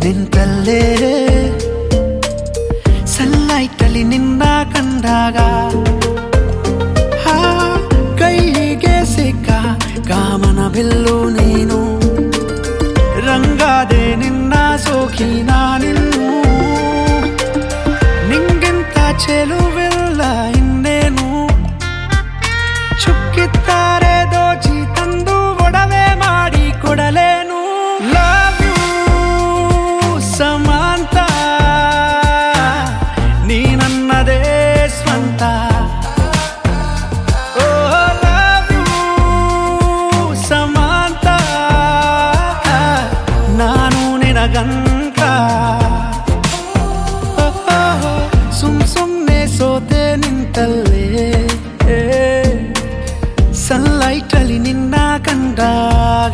ನಿಂತಲ್ಲೇ ಸನ್ಲೈಟಲ್ಲಿ ನಿನ್ನ ಕಂಡಾಗ ಹಾ ಕೈಗೆ ಸಿಕ್ಕ ಕಾಮನ ಬಿಲ್ಲು ನೀನು ರಂಗಾದೆ ನಿನ್ನ ಸೋಖಿ ನಾನಿನ್ನು ನಿಂಗಿಂತ ಚೆಲುವಿಲ್ಲ ಇನ್ನೇನು ಚುಕ್ಕಿತ್ತಾರೆ ದೋಚಿ ತಂದು ಒಡವೆ ಮಾಡಿ ಕೊಡಲೇನು ಲವ್ ಯು ಸಮಾಂತ ನೀ ನನ್ನದೇ ಸ್ವಂತ ಓ ಲವ್ ಯು ಸಮಾಂತ ನಾನು ನಿನಗಂತ ಸುಮ್ ಸುಮ್ನೆ ಸೋತೆ ನಿಂತಲ್ಲೇ ಸನ್ಲೈಟಲ್ಲಿ ನಿನ್ನ ಕಂಡಾಗ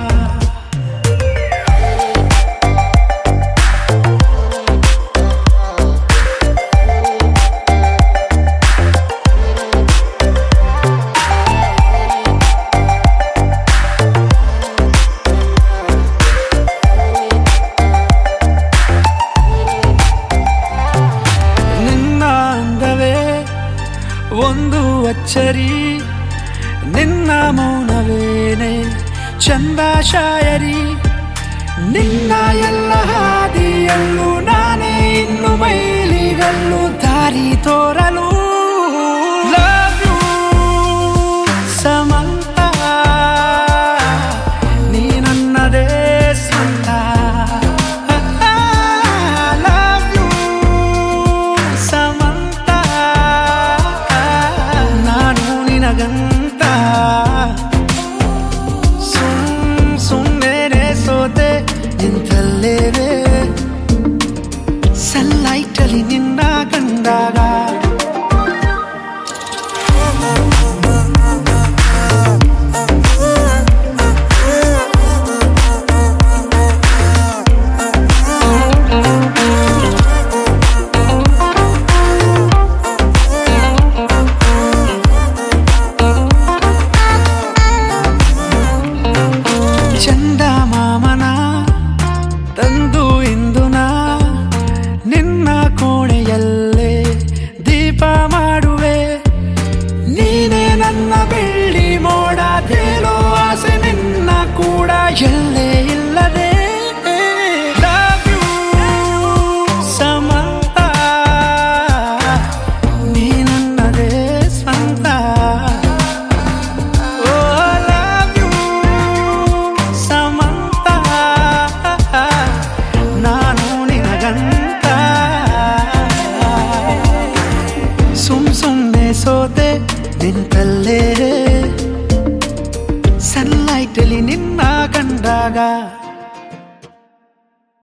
ನಿನ್ನ ಅಂದವೇ ಒಂದು ಅಚ್ಚರಿ ನಿನ್ನ ಮೌನವೇನೆ ಚಂದ ಶಾಯರಿ ನಿನ್ನ ಎಲ್ಲ ಹಾದಿಯಲ್ಲೂ ನಾನೇ ಇನ್ನು ಮೈಲಿಗಲ್ಲೂ ದಾರಿ ತೋರಲು Love you, ಸಮಂತ ನೀ ನನ್ನದೇ ಸ್ವಂತ Love you, ಸಮಂತ ನಾನು ನಿನಗಂತ ಸುಮ್ ಸುಮ್ಮನೆ ಸೋತೆ ನಿಂತಲ್ಲೇ ಸನ್ಲೈಟಲ್ಲಿ ನಿನ್ನ ಕಂಡಾಗ ಚಂದ ಮಾಮನ ತಂದು ಇಂದು ನಾ ನಿನ್ನ ಕೋಣೆಯಲ್ಲೇ ದೀಪ ಮಾಡುವೆ ನೀನೇ ನನ್ನ ಬೆಳ್ಳಿ ಮೋಡ ತೇಲೋ ಆಸೆ ನಿನ್ನ ಕೂಡ ಎಲ್ಲೇ ಇಲ್ಲದೆ Love you, ಸಮಂತ ನೀ ನನ್ನದೇ ಸ್ವಂತ Oh, love you, ಸಮಂತ ನಾನು ನಿನಗಂತ ಸುಮ್ ಸುಮ್ನೆ ಸೋತೆ ನಿಂತಲ್ಲೇ ಸನ್ಲೈಟಲ್ಲಿ ನಿನ್ನ ಕಂಡಾಗ